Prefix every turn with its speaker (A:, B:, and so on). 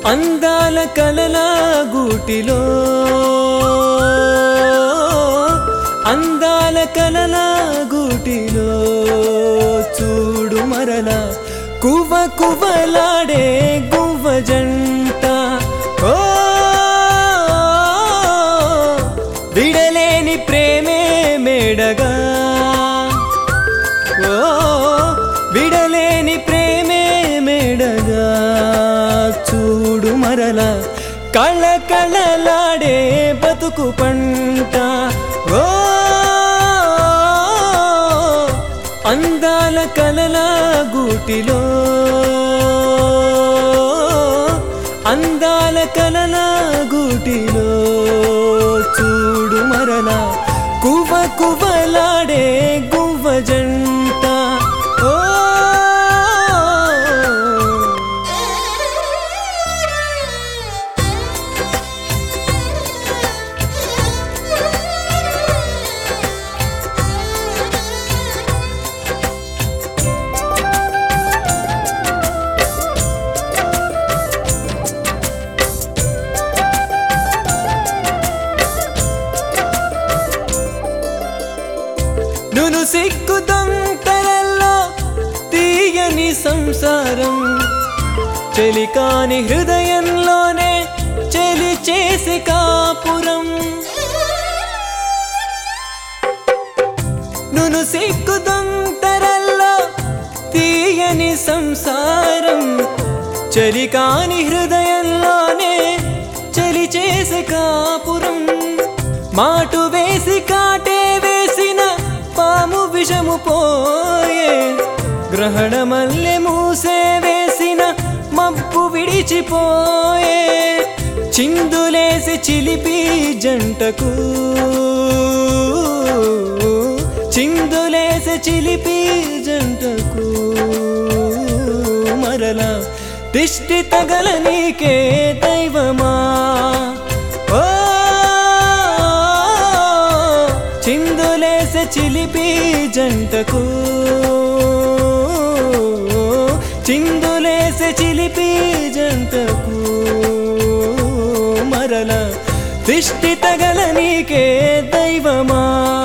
A: అందాల కలల గూటిలో అందాల కలల గూటిలో చూడు మరల కువ కువలాడే గువ్వ జంట ఓ విడలేని ప్రేమే మేడగా ఓ విడలేని ప్రేమే మేడగా చూడు మరల కళ కళలాడే బతుకు పంట ఓ అందాల కలల గూటిలో అందాల కలల గూటిలో చూడు మరల కువ కువలాడే గువ్వ జంట ఓ నును సిగ్గు దొంతరల్లో తీయని సంసారం చెలికాని హృదయంలోనే చెలి చేసి కాపురం నును సిగ్గు దొంతరల్లో తీయని సంసారం చెలికాని హృదయంలోనే చలి చేసి కాపురం మాటు వేసి కాటే వేసిన పాము విషము పోయే గ్రహణ మల్లె మూసే వేసిన మబ్బు విడిచిపోయే చిందులేసి చిలిపి జంటకు చిందులేసి చిలిపి జంటకు మరల దిష్టి తగల నీకే దైవమా ఓ చిందులేసే చిలిపి జంటకు చిందులేసే చిలిపి జంటకు మరల దిష్టి తగల నీకే దైవమా